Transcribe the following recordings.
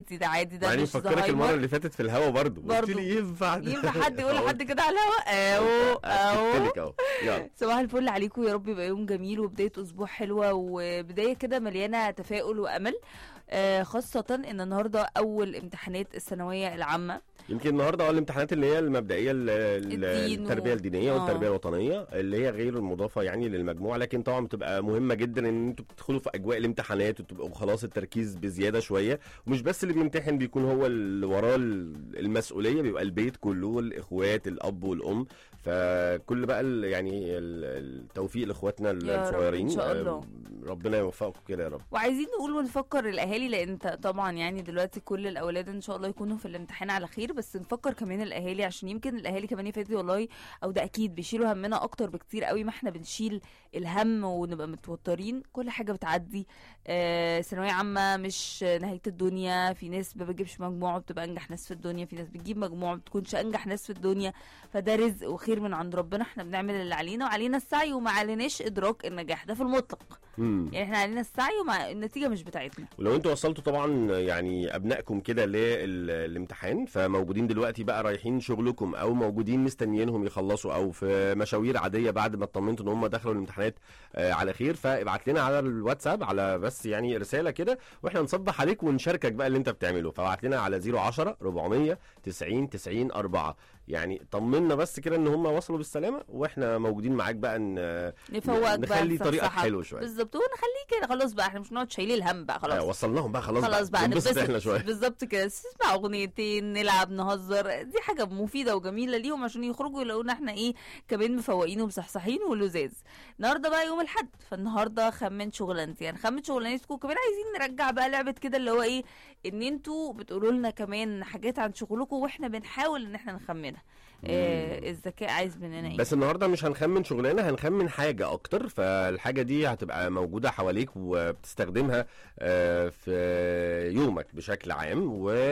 ده عادي ده يعني مش فكرك المره زهايمر اللي فاتت في الهوا برضو قلت برضو. لي ينفع ده؟ ينفع حد يقول أهو. لحد كده على الهوا اهو اهو أكدتلك اهو يلا صباح الفل عليكم يا رب يبقى يوم جميل وبداية أسبوع حلوة وبداية كده مليانة تفاؤل وأمل آه خاصة إن النهاردة أول امتحانات الثانوية العامة يمكن النهارده اه الامتحانات اللي هي المبدئيه ال- ال- الدين و- التربيه الدينيه آه. والتربيه الوطنيه اللي هي غير المضافه يعني للمجموع لكن طبعا بتبقى مهمه جدا ان انتوا بتدخلوا في اجواء الامتحانات وتبقوا خلاص التركيز بزياده شويه ومش بس اللي بيمتحن بيكون هو اللي وراه ال- المسؤوليه بيبقى البيت كله الاخوات الاب والام فكل بقى ال- يعني ال- التوفيق لاخواتنا رب، الصغيرين إن شاء آه، الله. ربنا يوفقكم كده يا رب وعايزين نقول ونفكر الأهالي لأن ط- طبعا يعني دلوقتي كل الأولاد إن شاء الله يكونوا في الامتحان على خير بس نفكر كمان الأهالي عشان يمكن الأهالي كمان يا فادي والله أو ده أكيد بيشيلوا همنا أكتر بكتير قوي ما احنا بنشيل الهم ونبقى متوترين كل حاجة بتعدي آه، ثانوية عامة مش نهاية الدنيا في ناس ما بتجيبش مجموع وبتبقى أنجح ناس في الدنيا في ناس بتجيب مجموع ما بتكونش أنجح ناس في الدنيا فده رزق وخير من عند ربنا احنا بنعمل اللي علينا وعلينا السعي وما عليناش إدراك النجاح ده في المطلق مم. يعني احنا علينا السعي ومع النتيجة مش بتاعتنا ولو انتوا وصلتوا طبعا يعني ابنائكم كده للامتحان فموجودين دلوقتي بقى رايحين شغلكم او موجودين مستنيينهم يخلصوا او في مشاوير عاديه بعد ما اطمنتوا ان هم دخلوا الامتحانات آه على خير فابعت لنا على الواتساب على بس يعني رساله كده واحنا نصبح عليك ونشاركك بقى اللي انت بتعمله فابعت لنا على 010 400 90 90 4 يعني طمنا بس كده ان هم وصلوا بالسلامه واحنا موجودين معاك بقى ان نفوقك بقى نخلي طريقك نصحصحك. حلو شويه بالظبط ونخليه كده خلاص بقى احنا مش نقعد شايلين الهم بقى آه، خلاص وصلناهم بقى خلاص خلاص بقى ننبسط نتبسط احنا شويه بالظبط كده نسمع اغنيتين نلعب نهزر دي حاجه مفيده وجميله ليهم عشان يخرجوا يلاقونا احنا ايه كمان مفوقين ومصحصحين ولزاز النهارده بقى يوم الاحد فالنهارده خمن شغلانتي يعني خمن شغلانتكم كمان عايزين نرجع بقى لعبه كده اللي هو ايه ان انتوا بتقولوا لنا كمان حاجات عن شغلكم واحنا بنحاول ان احنا نخمنها آه الذكاء عايز مننا ايه بس النهارده مش هنخمن شغلانه هنخمن حاجه اكتر فالحاجه دي هتبقى موجوده حواليك وبتستخدمها آه، في يومك بشكل عام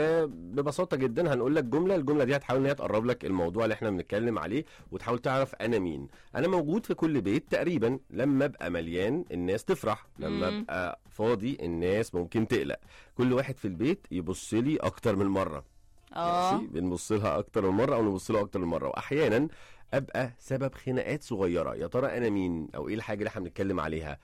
وببساطه جدا هنقول لك جمله الجمله دي هتحاول ان هي تقرب لك الموضوع اللي احنا بنتكلم عليه وتحاول تعرف انا مين انا موجود في كل بيت تقريبا لما ابقى مليان الناس تفرح لما مم. ابقى فاضي الناس ممكن تقلق كل واحد في البيت يبص لي اكتر من مره اه ماشي بنبص لها اكتر من مره او نبص لها اكتر من مره واحيانا ابقى سبب خناقات صغيره يا ترى انا مين او ايه الحاجه اللي احنا بنتكلم عليها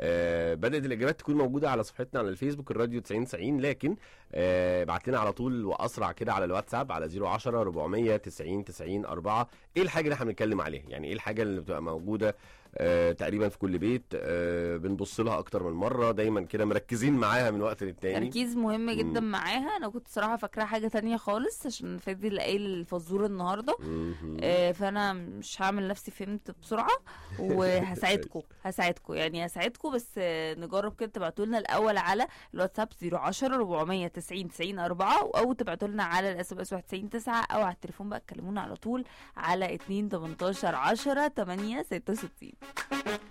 آه بدات الاجابات تكون موجوده على صفحتنا على الفيسبوك الراديو 90 90 لكن آه ابعت لنا على طول واسرع كده على الواتساب على 010 400 90 90 4 ايه الحاجه اللي احنا بنتكلم عليها يعني ايه الحاجه اللي بتبقى موجوده آه تقريبا في كل بيت آه بنبص لها اكتر من مره دايما كده مركزين معاها من وقت للتاني تركيز مهم جدا مم. معاها انا كنت صراحه فاكراها حاجه تانية خالص عشان فادي اللي قايل الفزوره النهارده مهم. آه، فانا مش هعمل نفسي فهمت بسرعه وهساعدكم هساعدكم يعني هساعدكم بس آه، نجرب كده تبعتوا لنا الاول على الواتساب 010 490 90 4 او تبعتوا لنا على الاس ام اس 199 او على التليفون بقى تكلمونا على طول على 2 18 10 8 66